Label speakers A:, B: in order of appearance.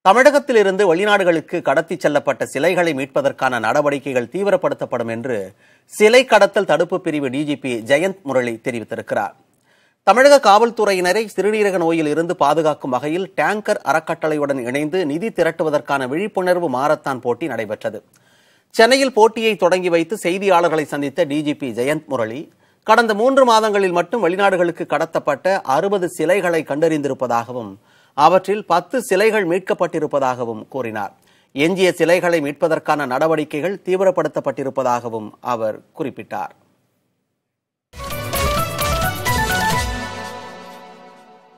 A: தமிழகத்திலிருந்து வெளிநாடுகளுக்கு கடத்திச் செல்லப்பட்ட சிலைகளை மீட்பதற்கான நடவடிக்கைகள் தீவிரப்படுத்தப்படும் என்று சிலை கடத்தல் தடுப்பு பிரிவு டிஜிபி ஜெயந்த் முரளி தெரிவித்திருக்கிறார் தமிழக காவல்துறையினரை சிறுநீரக நோயில் இருந்து பாதுகாக்கும் வகையில் டேங்கர் அறக்கட்டளையுடன் இணைந்து நிதி திரட்டுவதற்கான விழிப்புணர்வு மாரத்தான் போட்டி நடைபெற்றது சென்னையில் போட்டியை தொடங்கி வைத்து செய்தியாளர்களை சந்தித்த டிஜிபி ஜெயந்த் முரளி கடந்த மூன்று மாதங்களில் மட்டும் வெளிநாடுகளுக்கு கடத்தப்பட்ட அறுபது சிலைகளை கண்டறிந்திருப்பதாகவும் அவற்றில் பத்து சிலைகள் மீட்கப்பட்டிருப்பதாகவும் கூறினார் எஞ்சிய சிலைகளை மீட்பதற்கான நடவடிக்கைகள் தீவிரப்படுத்தப்பட்டிருப்பதாகவும் அவர் குறிப்பிட்டார்